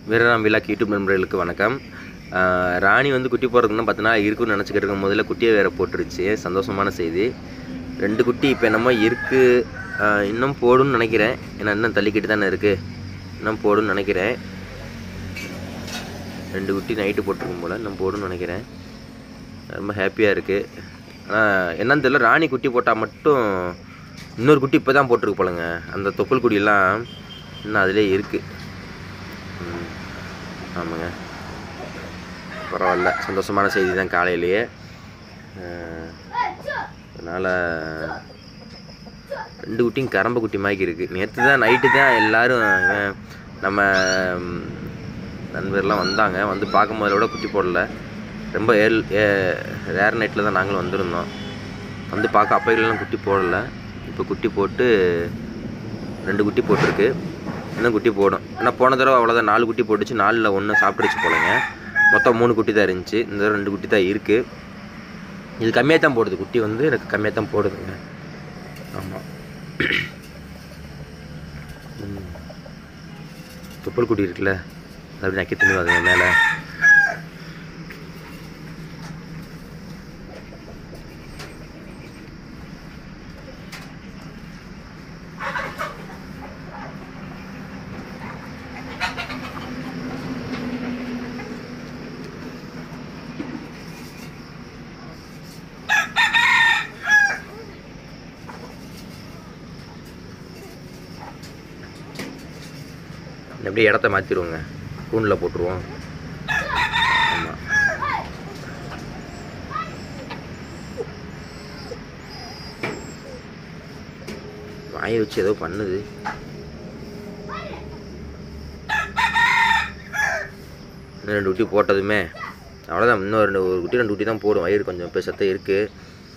வீரராம் விழாக்கு யூடியூப் நண்பர்களுக்கு வணக்கம் ஆஹ் ராணி வந்து குட்டி போடுறதுக்குன்னா பத்து நாள் இருக்குன்னு நினச்சிக்கிட்டு இருக்கும் முதல்ல குட்டியை வேற போட்டுருச்சு சந்தோஷமான செய்தி ரெண்டு குட்டி இப்போ என்னமோ இருக்குது ஆஹ் இன்னும் போடும்னு நினைக்கிறேன் ஏன்னா இன்னும் தள்ளிக்கிட்டு தானே இருக்குது இன்னும் போடும்னு நினைக்கிறேன் ரெண்டு குட்டி நைட்டு போட்டிருக்கும் போல் இன்னும் போடும்னு நினைக்கிறேன் ரொம்ப ஹாப்பியாக இருக்குது ஆனால் என்னன்னு தெரியல ராணி குட்டி போட்டால் மட்டும் இன்னொரு குட்டி இப்போ தான் போட்டிருக்கு போலங்க அந்த தொப்புள் குடியெல்லாம் இன்னும் அதிலே இருக்குது ம், ஆமாங்க பரவாயில்ல சந்தோஷமான செய்தி தான் காலையிலேயே அதனால் ரெண்டு குட்டியும் கரம்ப குட்டி மாதிரி இருக்குது நேற்று தான் நைட்டு தான் எல்லோரும் நம்ம ம், நண்பர்லாம் வந்தாங்க வந்து பார்க்கும்போது கூட குட்டி போடல ரொம்ப ஏல் ரேர் நைட்டில் தான் நாங்களும் வந்திருந்தோம் வந்து பார்க்க அப்பைகளெலாம் குட்டி போடல இப்போ குட்டி போட்டு ரெண்டு குட்டி போட்டிருக்கு இன்னும் குட்டி போடும் ஏன்னா போன தடவை அவ்வளோதான் நாலு குட்டி போட்டுச்சு நாலில் ஒன்று சாப்பிட்டுருச்சு போலங்க மொத்தம் மூணு குட்டி தான் இருந்துச்சு இந்த தடவை ரெண்டு குட்டி தான் இருக்குது இது கம்மியாக தான் போடுது குட்டி வந்து எனக்கு கம்மியாக தான் போடுதுங்க ஆமாம் தொப்புள் குட்டி இருக்குல்ல அது அப்படி நக்கி தின்னு அதுங்க மேலே அப்படியே இடத்த மாற்றிடுவோங்க கூண்டில் போட்டுருவோம் ஆமாம் வாயை வச்சு ஏதோ பண்ணுது இன்னும் ரெண்டு குட்டி போட்டதுமே அவ்வளோதான் இன்னும் ரெண்டு ஒரு குட்டி ரெண்டு குட்டி தான் போடும் வயிறு கொஞ்சம் பெருசத்தான் இருக்குது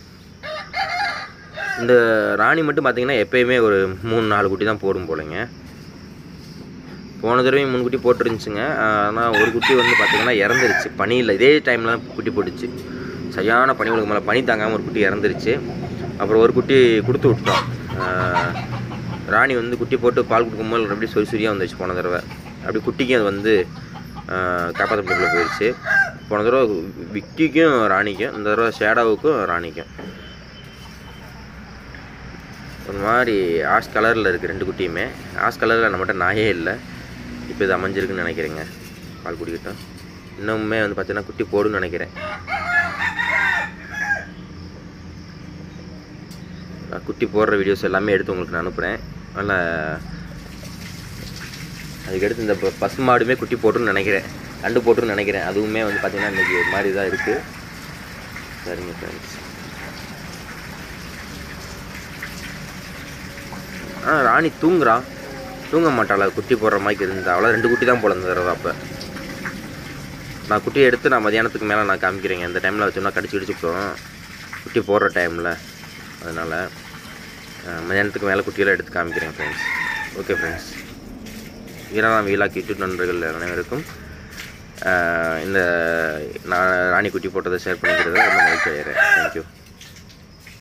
இந்த ராணி மட்டும் பார்த்தீங்கன்னா எப்பயுமே ஒரு மூணு நாலு குட்டி தான் போடும் போலங்க போன தடவையும் மூணு குட்டி போட்டுருந்துச்சுங்க ஆனால் ஒரு குட்டி வந்து பார்த்தீங்கன்னா இறந்துருச்சு பனியில் இதே டைமில் தான் குட்டி போட்டுச்சு சரியான பனி உங்களுக்கு மேலே பனி தாங்காமல் ஒரு குட்டி இறந்துருச்சு அப்புறம் ஒரு குட்டி கொடுத்து விட்டோம் ஆஹ் ராணி வந்து குட்டி போட்டு பால் கொடுக்கும்போது அப்படியே சொறி சொரியாக வந்துச்சு போன தடவை அப்படி குட்டிக்கும் அது வந்து காப்பாற்றப்பட்டுக்குள்ளே போயிடுச்சு போன தடவை விக்கிக்கும் ராணிக்கும் இந்த தடவை ஷேடாவுக்கும் ராணிக்கும் ஒரு மாதிரி ஆஷ் கலரில் இருக்குது ரெண்டு குட்டியுமே ஆஷ் கலரில் நம்மகிட்ட நாயே இல்லை இப்போ இது அமைஞ்சிருக்குன்னு நினைக்கிறேங்க பால் குடிக்கட்டும் இன்னுமே வந்து பார்த்தீங்கன்னா குட்டி போடுன்னு நினைக்கிறேன் நான் குட்டி போடுற வீடியோஸ் எல்லாமே எடுத்து உங்களுக்கு நான் அனுப்புகிறேன் அதனால் அதுக்கடுத்து இந்த ப- பசு மாடுமே குட்டி போட்டுன்னு நினைக்கிறேன் கண்டு போட்டுன்னு நினைக்கிறேன் அதுவுமே வந்து பார்த்தீங்கன்னா இன்றைக்கி ஒரு மாதிரி தான் இருக்குது சரிங்க ஃப்ரெண்ட்ஸ் ஆ ராணி தூங்குறா தூங்க மாட்டாளா குட்டி போடுற மாதிரி இருந்தா அவ்வளோ ரெண்டு குட்டி தான் போல இந்த தடவை அப்போ நான் குட்டியை எடுத்து நான் மதியானத்துக்கு மேலே நான் காமிக்கிறேங்க இந்த டைமில் வச்சோம்னா கடிச்சு கடிச்சு போடும் குட்டி போடுற டைமில் அதனால் மதியானத்துக்கு மேலே குட்டியெல்லாம் எடுத்து காமிக்கிறேன் friends okay friends Veeraram vlog YouTube நண்பர்கள் அனைவருக்கும் ஆ, இந்த நான் ராணி குட்டி போட்டதை ஷேர் பண்ணிக்கிறது ரொம்ப மகிழ்ச்சி அடைகிறேன் தேங்க்யூ